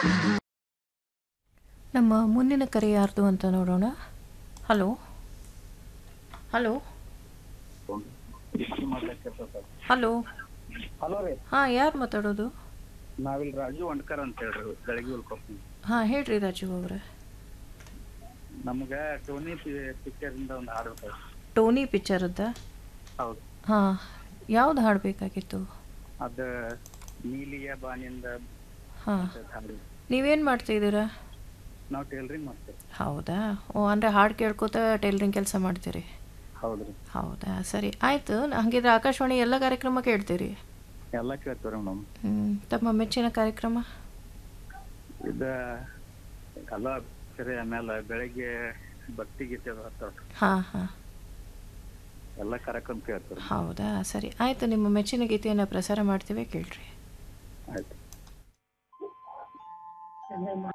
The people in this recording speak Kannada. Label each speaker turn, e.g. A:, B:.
A: ನಮ್ಮ ಮುಂದಿನ ಕರೆ ಯಾರ್ದು ಅಂತ ನೋಡೋಣ ಹಲೋ ಹಲೋ ಹಲೋ
B: ಹಲೋ ರೀ
A: ಹಾಂ ಯಾರು ಮಾತಾಡೋದು
B: ನಾವಿಲ್ಲಿ ರಾಜು ವಂಡ್ಕರ್ ಅಂತ ಹೇಳ್ರಿ ಬೆಳಗ್ಗೆ ಉಳ್ಕೊತೀನಿ
A: ಹಾಂ ಹೇಳ್ರಿ ರಾಜು ಅವರೇ
B: ನಮ್ಗ ಟೋನಿ ಪಿಕ್ಚರ್ ಇಂದ ಒಂದು ಹಾಡು ಬೇಕಾಗಿತ್ತು.
A: ಟೋನಿ ಪಿಕ್ಚರದ್ದ
B: ಹೌದು
A: ಹಾಂ ಯಾವ್ದು ಹಾಡಬೇಕಾಗಿತ್ತು
B: ಅದ ನೀಲಿಯ ಬಾನಿಯಿಂದ
A: ಹಾಂ
B: ಹಾಡು
A: ನೀವೇನು ಮಾಡ್ತಿದ್ದೀರಾ
B: ನಾವು ಟೇಲ್ರಿಂಗ್ ಮಾಡ್ತೇವೆ
A: ಹೌದಾ ಓ ಅಂದರೆ ಹಾಡು ಕೇಳ್ಕೊತ ಟೈಲರಿಂಗ್ ಕೆಲಸ ಮಾಡ್ತೀರಿ
B: ಹೌದ್ರಿ
A: ಹೌದಾ ಸರಿ ಆಯಿತು ಹಾಗಿದ್ರೆ ಆಕಾಶವಾಣಿ ಎಲ್ಲ ಕಾರ್ಯಕ್ರಮ ಕೇಳ್ತೀರಿ
B: ಎಲ್ಲ ಕೇಳ್ತೇವ್ರಿ ಮೇಡಮ್
A: ಹ್ಞೂ ತಮ್ಮ ಮೆಚ್ಚಿನ ಕಾರ್ಯಕ್ರಮ
B: ಇದ ಎಲ್ಲ ಸರಿ ಆಮೇಲೆ ಬೆಳಗ್ಗೆ ಭಕ್ತಿ ಗೀತೆ ಅದು ಹತ್ತಾವ್ರಿ.
A: ಹಾಂ ಹಾಂ
B: ಎಲ್ಲ ಕಾರ್ಯಕ್ರಮ ಕೇಳ್ತೇವ್ರಿ
A: ಹೌದಾ ಸರಿ ಆಯಿತು ನಿಮ್ಮ ಮೆಚ್ಚಿನ ಗೀತೆಯನ್ನು ಪ್ರಸಾರ ಮಾಡ್ತೀವಿ ಕೇಳ್ರಿ
B: ಆಯ್ತು